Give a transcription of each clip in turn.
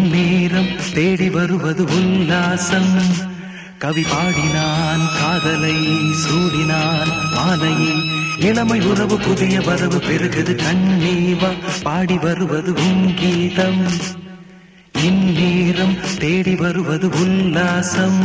இந்நேரம் தேடி வருவது உல்லாசம் கவி பாடினான் காதலை சூடினான் மாலையை இளமை உறவு புதிய வரவு பெருகுது கண்ணீவா பாடி வருவது உன் கீதம் இந்நேரம் தேடி வருவது உல்லாசம்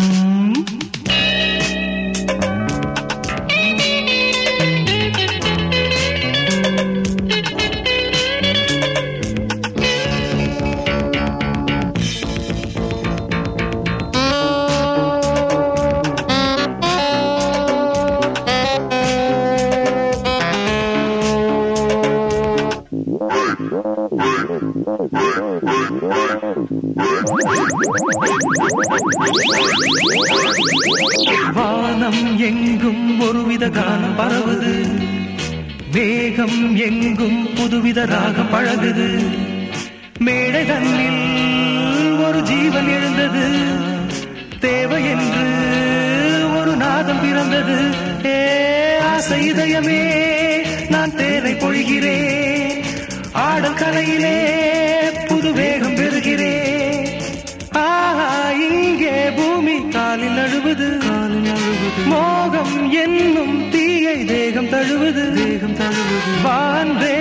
வானம் எங்கும் ஒருவித கானம் பரவுது வேகம் எங்கும் புதுவித ராகம் பழகுது மேடை தன்னில் ஒரு ஜீவன் எழுந்தது தேவை என்று ஒரு நாதம் பிறந்தது ஏ ஆசை இதயமே நான் தேனை பொழிகிறேன் ஆடல் கலையிலே புது வேகம் பெறுகிறேன் ஆஹா இங்கே பூமி காலில் நழுவுது காலில் நழுவுது மோகம் என்னும் தீயை தேகம் தழுவுது தேகம் தழுவுது வான்பே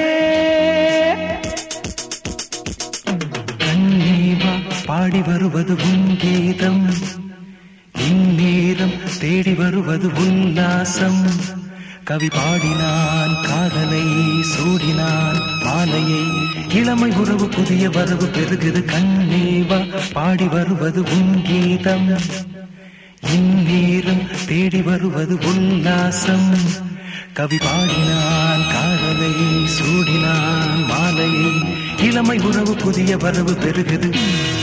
கண்ணீவா பாடி வருவது உன் கீதம் இந்நேரம் தேடி வருவது உல்லாசம் கவி பாடினான் காதலை சூடினான் மாலையை இளமை உறவு புதிய வரவு பெருகுது கண்ணீவா பாடி வருவது உன் கீதம் இந்நேரம் தேடி வருவது உல்லாசம் கவி பாடினான் காதலை சூடினான் மாலையை இளமை உறவு புதிய வரவு பெருகுது